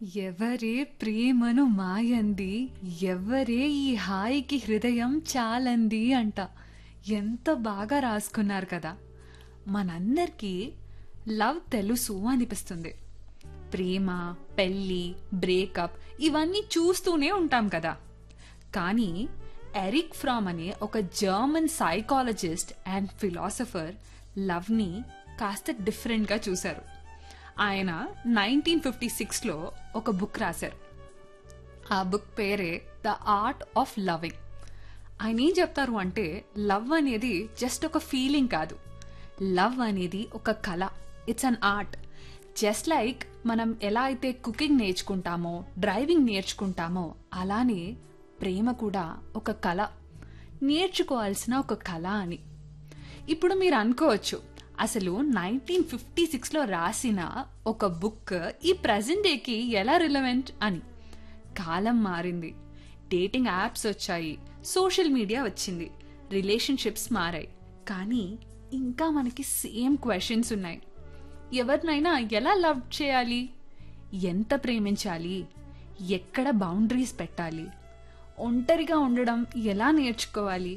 ఎవరే ప్రేమను మాయంది ఎవరే ఈ హాయికి హృదయం చాలంది అంట ఎంత బాగా రాసుకున్నారు కదా మనందరికీ లవ్ తెలుసు అనిపిస్తుంది ప్రేమ పెళ్ళి బ్రేకప్ ఇవన్నీ చూస్తూనే ఉంటాం కదా కానీ ఎరిక్ ఫ్రామ్ అనే ఒక జర్మన్ సైకాలజిస్ట్ అండ్ ఫిలాసఫర్ లవ్ని కాస్త డిఫరెంట్గా చూశారు ఆయన నైన్టీన్ ఫిఫ్టీ సిక్స్లో ఒక బుక్ రాశారు ఆ బుక్ పేరే ద ఆర్ట్ ఆఫ్ లవింగ్ ఆయన ఏం చెప్తారు అంటే లవ్ అనేది జస్ట్ ఒక ఫీలింగ్ కాదు లవ్ అనేది ఒక కళ it's an art just like మనం ఎలా అయితే కుకింగ్ నేర్చుకుంటామో డ్రైవింగ్ నేర్చుకుంటామో అలానే ప్రేమ కూడా ఒక కళ నేర్చుకోవాల్సిన ఒక కళ అని ఇప్పుడు మీరు అనుకోవచ్చు అసలు నైన్టీన్ ఫిఫ్టీ సిక్స్లో రాసిన ఒక బుక్ ఈ ప్రజెంట్ డేకి ఎలా రిలవెంట్ అని కాలం మారింది డేటింగ్ యాప్స్ వచ్చాయి సోషల్ మీడియా వచ్చింది రిలేషన్షిప్స్ మారాయి కానీ ఇంకా మనకి సేమ్ క్వశ్చన్స్ ఉన్నాయి ఎవరినైనా ఎలా లవ్ చేయాలి ఎంత ప్రేమించాలి ఎక్కడ బౌండరీస్ పెట్టాలి ఒంటరిగా ఉండడం ఎలా నేర్చుకోవాలి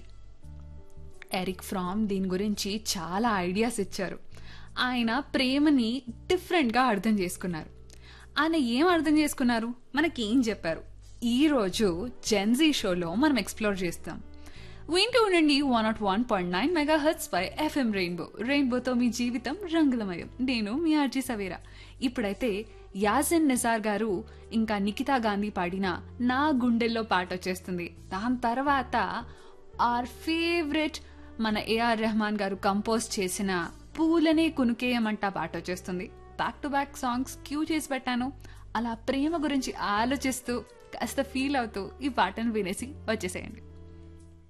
ఎరిక్ ఫ్రామ్ దీని గురించి చాలా ఐడియాస్ ఇచ్చారు ఆయన ప్రేమని డిఫరెంట్గా అర్థం చేసుకున్నారు ఆయన ఏం అర్థం చేసుకున్నారు మనకి ఏం చెప్పారు ఈరోజు జెన్జీ షోలో మనం ఎక్స్ప్లోర్ చేస్తాం వింటూ ఉండండి one not one point nine megahertz పై ఎఫ్ఎం రెయిన్బో రెయిన్బోతో మీ జీవితం రంగులమయం నేను మీ ఆర్జీ సవేరా ఇప్పుడైతే యాజన్ నిజార్ గారు ఇంకా నిఖితా గాంధీ పాడిన నా గుండెల్లో పాట వచ్చేస్తుంది దాని తర్వాత ఆర్ ఫేవరెట్ మన ఏఆర్ రెహమాన్ గారు కంపోజ్ చేసిన పూలనే కునుకేయమంట పాట వచ్చేస్తుంది back to back songs queue చేసి పెట్టాను అలా ప్రేమ గురించి ఆలోచిస్తూ కాస్త ఫీల్ అవుతూ ఈ పాటను వినేసి వచ్చేసేయండి